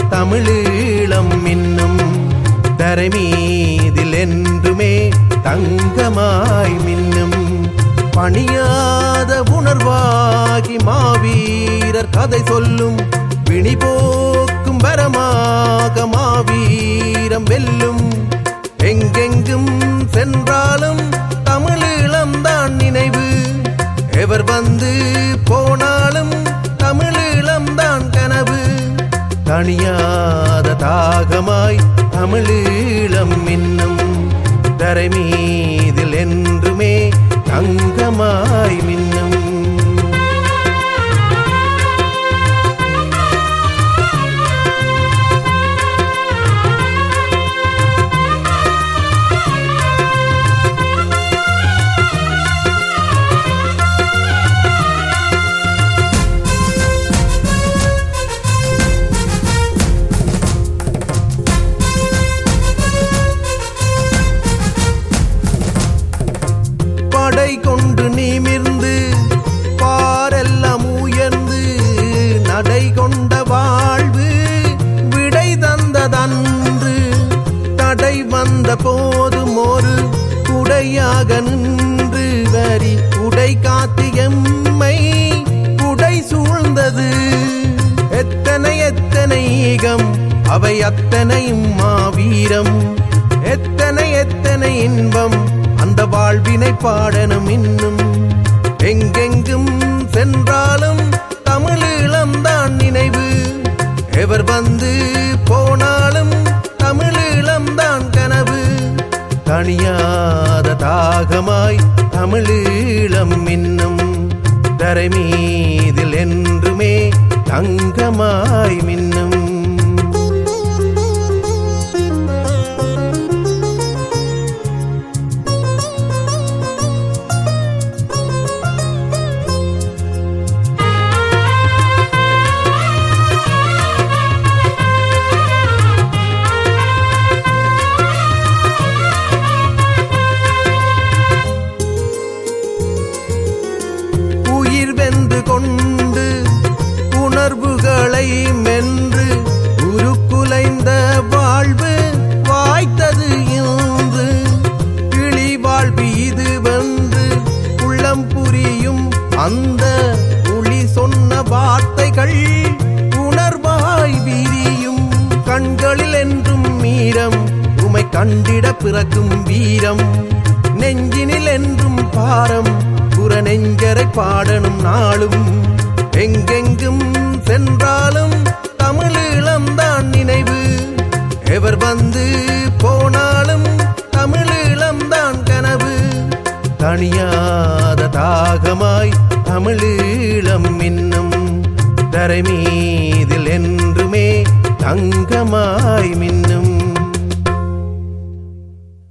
தமிழீழம் இன்னும் தரைமீதில் என்றுமே தங்கமாய் மின்னும் பணியாத உணர்வாகி மாவீரர் கதை சொல்லும் பிணிபோக்கும் வரமாக மாவீரம் வெல்லும் எங்கெங்கும் சென்றாலும் தமிழீழம் தான் நினைவு எவர் வந்து போனாலும் தமிழீழம் தான் கனவு தணியாத தாகமாய் தமிழீழம் இன்னும் தரைமீதில் என்றுமே தங்கமாய் மின்னும் படை கொண்டு நிமிர்ந்து பாரெல்லாம் உயர்ந்து நடை கொண்ட வாழ்வு விடை தந்ததன்று தடை வந்த போதும் ஒரு குடையாக நின்று வரி உடை காத்து எம்மை உடை சூழ்ந்தது எத்தனை எத்தனை ஈகம் அவை அத்தனையும் மாவீரம் எத்தனை எத்தனை இன்பம் அந்த வாழ்வினை பாடணும் இன்னும் எங்கெங்கும் சென்றாலும் தமிழீழம் தான் நினைவு எவர் வந்து போனாலும் தமிழீழம் தான் கனவு தணியாத தாகமாய் தமிழீழம் இன்னும் தரைமீதில் என்றுமே தங்கமாய் மின்னும் உயிர் வென்று கொண்டு உணர்வுகளை மென்று உருக்குலைந்த வாழ்வு வாய்த்தது இன்று கிளி வாழ்வு இது வென்று உள்ளம் புரியும் அந்த ஒளி சொன்ன வார்த்தைகள் உணர்வாய் விரியும் கண்களில் என்றும் மீரம் உமை கண்டிட பிறக்கும் வீரம் நெஞ்சினில் என்றும் பாரம் புற நெஞ்சரை பாடணும் நாளும் எங்கெங்கும் சென்றாலும் தமிழீழம் தான் நினைவு எவர் வந்து போனாலும் தமிழீழம் தான் கனவு தணியாத தாகமாய் தமிழீழம் இன்னும் தரைமீதில் என்றுமே தங்கமாய் மின்னும்